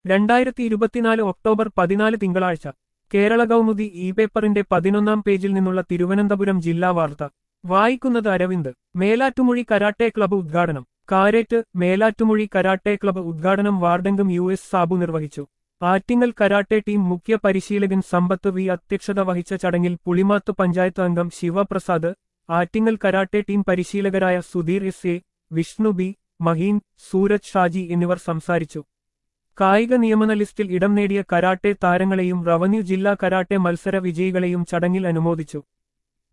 രണ്ടായിരത്തി ഇരുപത്തിനാല് ഒക്ടോബർ പതിനാല് തിങ്കളാഴ്ച കേരള കൗമുദി ഇ പേപ്പറിന്റെ പതിനൊന്നാം പേജിൽ നിന്നുള്ള തിരുവനന്തപുരം ജില്ലാ വാർത്ത വായിക്കുന്നത് അരവിന്ദ് മേലാറ്റുമൊഴി കരാട്ടെ ക്ലബ്ബ് ഉദ്ഘാടനം കാരേറ്റ് മേലാറ്റുമൊഴി കരാട്ടെ ക്ലബ്ബ് ഉദ്ഘാടനം വാർഡംഗം യു എസ് സാബു നിർവഹിച്ചു ആറ്റിങ്ങൽ കരാട്ടെ ടീം മുഖ്യ പരിശീലകൻ സമ്പത്ത് വി അധ്യക്ഷത വഹിച്ച ചടങ്ങിൽ പുളിമാത്ത് പഞ്ചായത്ത് അംഗം ശിവപ്രസാദ് ആറ്റിങ്ങൽ കരാട്ടെ ടീം പരിശീലകരായ Sudheer S A Vishnu B Maheen Sooraj Shaji എന്നിവർ സംസാരിച്ചു കായിക നിയമന ലിസ്റ്റിൽ ഇടം നേടിയ കരാട്ടെ താരങ്ങളെയും റവന്യൂ ജില്ലാ കരാട്ടെ മത്സര വിജയികളെയും ചടങ്ങിൽ അനുമോദിച്ചു